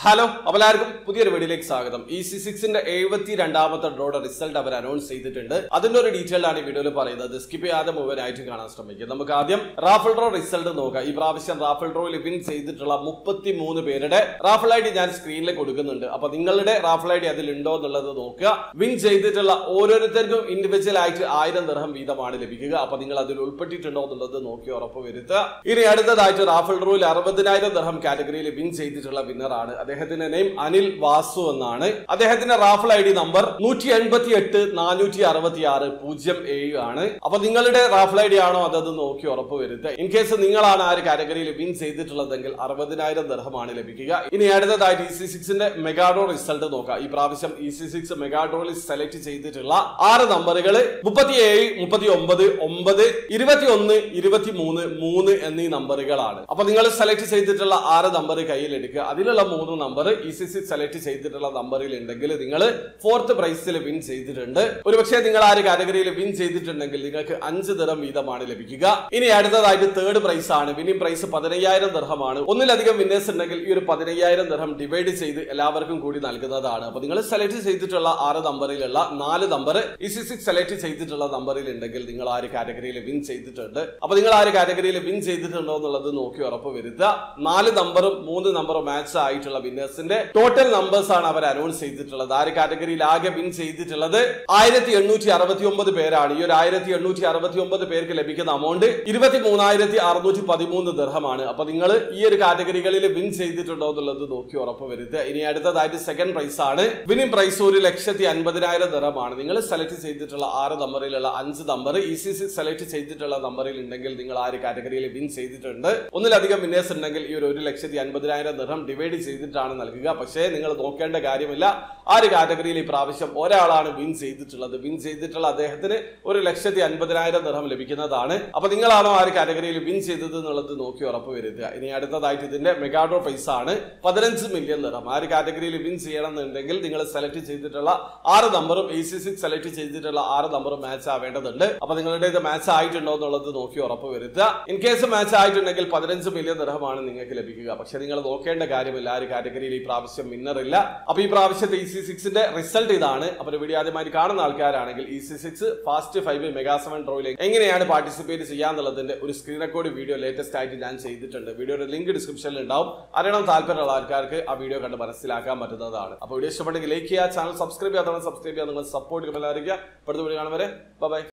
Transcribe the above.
hello അപ്പോൾ എല്ലാവർക്കും പുതിയൊരു വീഡിയോയിലേക്ക് സ്വാഗതം ഇ സി സിക്സിന്റെ എഴുപത്തി രണ്ടാമത്തെ ഡ്രോയുടെ റിസൾട്ട് അവർ അനൗൺസ് ചെയ്തിട്ടുണ്ട് അതിന്റെ ഒരു ഡീറ്റെയിൽ ആണ് ഈ വീഡിയോയിൽ പറയുന്നത് സ്കിപ്പ് ചെയ്യാതെ മുഴുവനായിട്ട് കാണാൻ ശ്രമിക്കുക നമുക്ക് ആദ്യം റാഫിൾ ഡ്രോ റിസൾട്ട് നോക്കാം ഈ പ്രാവശ്യം റാഫിൾ ഡ്രോയിൽ വിൻ ചെയ്തിട്ടുള്ള മുപ്പത്തി മൂന്ന് പേരുടെ റാഫിൾ ഐ ഡി ഞാൻ സ്ക്രീനിൽ കൊടുക്കുന്നുണ്ട് അപ്പൊ നിങ്ങളുടെ റാഫിൾ ഐ ഡി അതിൽ ഉണ്ടോ എന്നുള്ളത് നോക്കുക വിൻ ചെയ്തിട്ടുള്ള ഓരോരുത്തർക്കും ഇൻഡിവിജ്വൽ ആയിട്ട് ആയിരം ദിർഹം വീതമാണ് ലഭിക്കുക അപ്പൊ നിങ്ങൾ അതിൽ ഉൾപ്പെട്ടിട്ടുണ്ടോ എന്നുള്ളത് നോക്കി ഉറപ്പ് വരുത്തുക ഇനി അടുത്തതായിട്ട് റാഫിൾ ഡ്രോയിൽ അറുപതിനായിരം ദിർഹം കാറ്റഗറിയിൽ വിൻ ചെയ്തിട്ടുള്ള വിന്നറാണ് അദ്ദേഹത്തിന്റെ നെയിം അനിൽ വാസു എന്നാണ് അദ്ദേഹത്തിന്റെ റാഫിൾ ഐ ഡി നമ്പർ നൂറ്റി എൺപത്തി എട്ട് നാനൂറ്റി അറുപത്തി ആറ് പൂജ്യം ഏഴ് ആണ് അപ്പൊ നിങ്ങളുടെ റാഫിൾ ഐ ഡി ആണോ അതത് നോക്കി ഉറപ്പ് വരുത്തുക ഇൻ കേസ് നിങ്ങളാണ് ആ ഒരു കാറ്റഗറിയിൽ വിൻ ചെയ്തിട്ടുള്ളതെങ്കിൽ അറുപതിനായിരം ദർഹമാണ് ലഭിക്കുക ഇനി അടുത്തതായിട്ട് ഇ സി സിക്സിന്റെ മെഗാഡോ റിസൾട്ട് നോക്കാം ഈ പ്രാവശ്യം ഇ സി സിക്സ് മെഗാഡോയിൽ സെലക്ട് ചെയ്തിട്ടുള്ള ആറ് നമ്പറുകൾ മുപ്പത്തിയേഴ് മുപ്പത്തി ഒമ്പത് ഒമ്പത് ഇരുപത്തി ഒന്ന് ഇരുപത്തി മൂന്ന് മൂന്ന് എന്നീ നമ്പറുകളാണ് അപ്പൊ നിങ്ങൾ സെലക്ട് ചെയ്തിട്ടുള്ള ആറ് നമ്പർ കയ്യിലെടുക്കുക അതിലുള്ള മൂന്ന് number E C C select ചെയ്തിട്ടുള്ള നമ്പറിൽ ഉണ്ടെങ്കിൽ നിങ്ങൾ ഫോർത്ത് പ്രൈസിൽ വിൻ ചെയ്തിട്ടുണ്ട് ഒരുപക്ഷെ നിങ്ങൾ ആ ഒരു കാറ്റഗറിയിൽ വിൻ ചെയ്തിട്ടുണ്ടെങ്കിൽ നിങ്ങൾക്ക് അഞ്ച് ദിറം വീതമാണ് ലഭിക്കുക ഇനി അടുത്തതായിട്ട് തേർഡ് പ്രൈസ് ആണ് വിന്നിംഗ് പ്രൈസ് പതിനയ്യായിരം ദിർഹമാണ് ഒന്നിലധികം വിന്നേഴ്സ് ഉണ്ടെങ്കിൽ ഈ ഒരു പതിനയ്യായിരം ദിർഹം ഡിവൈഡ് ചെയ്ത് എല്ലാവർക്കും കൂടി നൽകുന്നതാണ് അപ്പൊ നിങ്ങൾ സെലക്ട് ചെയ്തിട്ടുള്ള ആറ് നമ്പറിലുള്ള നാല് number E C six select ചെയ്തിട്ടുള്ള നമ്പറിൽ ഉണ്ടെങ്കിൽ നിങ്ങൾ ആ ഒരു കാറ്റഗറിയിൽ വിൻ ചെയ്തിട്ടുണ്ട് അപ്പൊ നിങ്ങൾ ആ ഒരു കാറ്റഗറിയിൽ വിൻ ചെയ്തിട്ടുണ്ടോ എന്നുള്ളത് നോക്കി ഉറപ്പ് വരുത്തുക നാല് നമ്പറും മൂന്ന് നമ്പറും മാച്ച് ആയിട്ടുള്ള വിന്നേഴ്സിന്റെ ടോട്ടൽ നമ്പേഴ്സ് ആണ് അവർ അനൗൺസ് ചെയ്തിട്ടുള്ളത് ആ ഒരു കാറ്റഗറിയിൽ ആകെ വിൻ ചെയ്തിട്ടുള്ളത് ആയിരത്തി എണ്ണൂറ്റി അറുപത്തി ഒമ്പത് പേരാണ് ഈ ഒരു ആയിരത്തി എണ്ണൂറ്റി അറുപത്തി ഒമ്പത് പേർക്ക് ലഭിക്കുന്ന അമൗണ്ട് ഇരുപത്തി മൂന്നായിരത്തി അറുന്നൂറ്റി പതിമൂന്ന് ദർഹമാണ് അപ്പൊ നിങ്ങൾ ഈ ഒരു കാറ്റഗറികളിൽ വിൻ ചെയ്തിട്ടുണ്ടോ എന്നുള്ളത് നോക്കി ഉറപ്പ് വരുത്തുക ഇനി അടുത്തതായിട്ട് സെക്കൻഡ് പ്രൈസ് ആണ് വിന്നിംഗ് പ്രൈസ് ഒരു ലക്ഷത്തി അൻപതിനായിരം ദർഹമാണ് നിങ്ങൾ സെലക്ട് ചെയ്തിട്ടുള്ള ആറ് നമ്പറിലുള്ള അഞ്ച് number E C C select ചെയ്തിട്ടുള്ള നമ്പറിൽ ഉണ്ടെങ്കിൽ നിങ്ങൾ ആ ഒരു കാറ്റഗറിയിൽ വിൻ ചെയ്തിട്ടുണ്ട് ഒന്നിലധികം വിന്നേഴ്സ് ഉണ്ടെങ്കിൽ ഈ ഒരു ഒരു ലക്ഷത്തി അൻപതിനായിരം ദർഹം ഡിവൈഡ് ചെയ്തിട്ടാണ് നൽകുക പക്ഷേ നിങ്ങൾ നോക്കേണ്ട കാര്യമില്ല ആ ഒരു കാറ്റഗറിയിൽ ഈ പ്രാവശ്യം ഒരാളാണ് വിൻ ചെയ്തിട്ടുള്ളത് വിൻ ചെയ്തിട്ടുള്ള അദ്ദേഹത്തിന് ഒരു ലക്ഷത്തി അൻപതിനായിരം ദർഹം ലഭിക്കുന്നതാണ് അപ്പൊ നിങ്ങളാണോ ആ ഒരു കാറ്റഗറിയിൽ വിൻ ചെയ്തത് എന്നുള്ളത് നോക്കി ഉറപ്പ് വരുത്തുക ഇനി അടുത്തതായിട്ട് ഇതിന്റെ മെഗാഡോ പൈസ ആണ് പതിനഞ്ച് മില്യൺ ദർഹം ആ ഒരു കാറ്റഗറിയിൽ വിൻ ചെയ്യണം എന്നുണ്ടെങ്കിൽ നിങ്ങൾ സെലക്ട് ചെയ്തിട്ടുള്ള ആറ് നമ്പറും എ സി സിക്സ് സെലക്ട് ചെയ്തിട്ടുള്ള ആറ് നമ്പറും മാച്ച് ആവേണ്ടതുണ്ട് അപ്പൊ നിങ്ങളുടെ ഇത് മാച്ച് ആയിട്ടുണ്ടോ എന്നുള്ളത് നോക്കി ഉറപ്പ് വരുത്തുക ഇൻ കേസ് മാച്ച് ആയിട്ടുണ്ടെങ്കിൽ പതിനഞ്ച് മില്യൺ ദർഹമാണ് നിങ്ങൾക്ക് ലഭിക്കുക പക്ഷെ നിങ്ങൾ നോക്കേണ്ട കാര്യമില്ല ആ ഒരു കാറ്റഗറിയിൽ ഈ പ്രാവശ്യം വിന്നർ ഇല്ല അപ്പൊ ഈ പ്രാവശ്യത്തെ ഇ സി സിക്സിന്റെ റിസൾട്ട് ഇതാണ് അപ്പൊ വീഡിയോ ആദ്യമായി കാണുന്ന ആൾക്കാരാണെങ്കിൽ E C six fast five mega seven ഡ്രോയിലേക്ക് എങ്ങനെയാണ് പാർട്ടിസിപ്പേറ്റ് ചെയ്യാന്നുള്ളതിന്റെ ഒരു സ്ക്രീൻ റെക്കോർഡ് വീഡിയോ ലേറ്റസ്റ്റ് ആയിട്ട് ഞാൻ ചെയ്തിട്ടുണ്ട് വീഡിയോയുടെ ലിങ്ക് ഡിസ്ക്രിപ്ഷനിൽ ഉണ്ടാവും അറിയണം താല്പര്യമുള്ള ആൾക്കാർക്ക് ആ വീഡിയോ കണ്ട് മനസ്സിലാക്കാൻ പറ്റുന്നതാണ് അപ്പോൾ വീഡിയോ ഇഷ്ടപ്പെട്ടെങ്കിൽ ലൈക്ക് ചെയ്യുക ചാനൽ സബ്സ്ക്രൈബ് ചെയ്യാത്തവർ സബ്സ്ക്രൈബ് ചെയ്യാൻ നിങ്ങൾ സപ്പോർട്ട് ചെയ്യാൻ അടുത്ത വീഡിയോ കാണുവരെ ബൈ